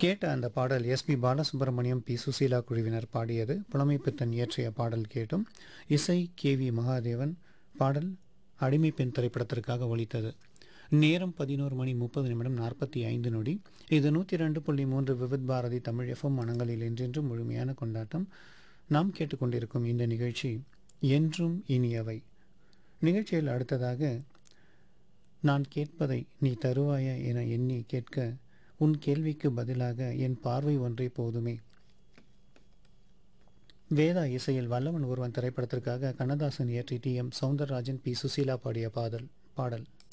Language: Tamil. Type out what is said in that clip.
கேட்ட அந்த பாடல் எஸ்பி பாலசுப்ரமணியம் பி சுசீலா குழுவினர் பாடியது புலமைப்பித்தன் இயற்றிய பாடல் கேட்டும் இசை கே வி மகாதேவன் பாடல் அடிமை பெண் திரைப்படத்திற்காக ஒலித்தது நேரம் பதினோரு மணி முப்பது நிமிடம் நாற்பத்தி ஐந்து நொடி இது நூற்றி ரெண்டு புள்ளி மூன்று விவித் பாரதி தமிழ் எஃப்எம் மனங்களில் என்றென்றும் முழுமையான கொண்டாட்டம் நாம் கேட்டுக்கொண்டிருக்கும் இந்த நிகழ்ச்சி என்றும் இனியவை நிகழ்ச்சியில் அடுத்ததாக நான் கேட்பதை நீ தருவாயா என எண்ணி கேட்க உன் கேள்விக்கு பதிலாக என் பார்வை ஒன்றே போதுமே வேதா இசையில் வல்லவன் ஒருவன் திரைப்படத்திற்காக கண்ணதாசன் இயற்றி T M Soundararajan P Susheela பாடிய பாடல் பாடல்